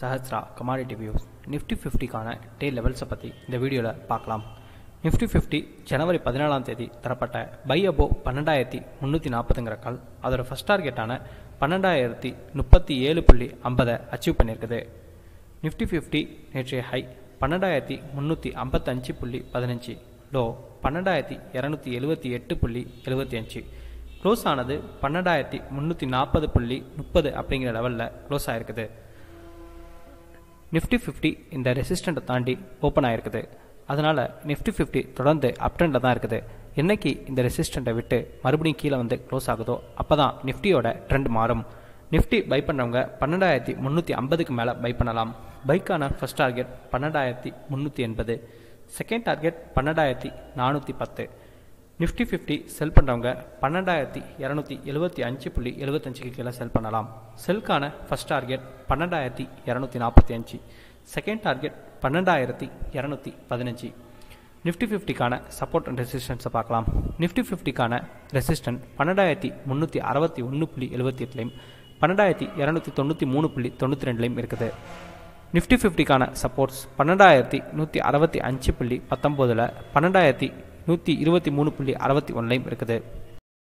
Sahasra commodity views nifty ஃபிஃப்டிக்கான day லெவல்ஸை பற்றி இந்த வீடியோவில் பார்க்கலாம் நிஃப்டி ஃபிஃப்டி ஜனவரி பதினேழாம் தேதி தரப்பட்ட பை அபோ பன்னெண்டாயிரத்தி முந்நூற்றி நாற்பதுங்கிற கால் அதோட ஃபஸ்ட் டார்கெட்டான பன்னெண்டாயிரத்தி முப்பத்தி ஏழு புள்ளி ஐம்பதை அச்சீவ் பண்ணியிருக்குது நிஃப்டி ஃபிஃப்டி நேற்றைய ஹை பன்னெண்டாயிரத்தி முந்நூற்றி ஐம்பத்தஞ்சு புள்ளி பதினஞ்சு லோ பன்னெண்டாயிரத்தி இரநூத்தி எழுபத்தி எட்டு புள்ளி எழுபத்தி அஞ்சு க்ளோஸ் ஆனது பன்னெண்டாயிரத்தி முந்நூற்றி நாற்பது புள்ளி முப்பது அப்படிங்கிற லெவலில் க்ளோஸ் ஆயிருக்குது நிஃப்டி ஃபிஃப்டி இந்த ரெசிஸ்டண்ட்டை தாண்டி ஓப்பன் ஆயிருக்குது அதனால் நிஃப்டி ஃபிஃப்டி தொடர்ந்து அப் ட்ரெண்டில் தான் இருக்குது என்னைக்கு இந்த ரெசிஸ்டண்ட்டை விட்டு மறுபடியும் கீழே வந்து க்ளோஸ் ஆகுதோ அப்போ தான் நிஃப்டியோட ட்ரெண்ட் மாறும் நிஃப்டி பை பண்ணுறவங்க பன்னெண்டாயிரத்தி முந்நூற்றி ஐம்பதுக்கு மேலே பை பண்ணலாம் பைக்கான ஃபர்ஸ்ட் டார்கெட் பன்னெண்டாயிரத்தி முந்நூற்றி எண்பது செகண்ட் டார்கெட் பன்னெண்டாயிரத்தி நானூற்றி பத்து நிஃப்டி ஃபிஃப்டி செல் பண்ணுறவங்க பன்னெண்டாயிரத்தி இரநூத்தி எழுபத்தி அஞ்சு புள்ளி எழுபத்தஞ்சுக்கு கீழே செல் பண்ணலாம் செல்கான ஃபர்ஸ்ட் டார்கெட் பன்னெண்டாயிரத்தி இரநூத்தி நாற்பத்தி அஞ்சு செகண்ட் டார்கெட் பன்னெண்டாயிரத்தி இரநூத்தி பதினஞ்சு நிஃப்டி ஃபிஃப்டிக்கான சப்போர்ட் அண்ட் ரெசிஸ்டன்ஸை பார்க்கலாம் நிஃப்டி ஃபிஃப்டிக்கான ரெசிஸ்டன்ட் பன்னெண்டாயிரத்தி முந்நூற்றி அறுபத்தி ஒன்று புள்ளி எழுபத்தி எட்டுலையும் பன்னெண்டாயிரத்தி இரநூத்தி தொண்ணூற்றி மூணு புள்ளி தொண்ணூற்றி ரெண்டுலையும் இருக்குது நிஃப்டி ஃபிஃப்டிக்கான சப்போர்ட்ஸ் பன்னெண்டாயிரத்தி நூற்றி அறுபத்தி அஞ்சு புள்ளி பத்தொம்போதில் பன்னெண்டாயிரத்தி நூற்றி இருபத்தி மூணு புள்ளி அறுபத்தி ஒன்றுலையும் இருக்குது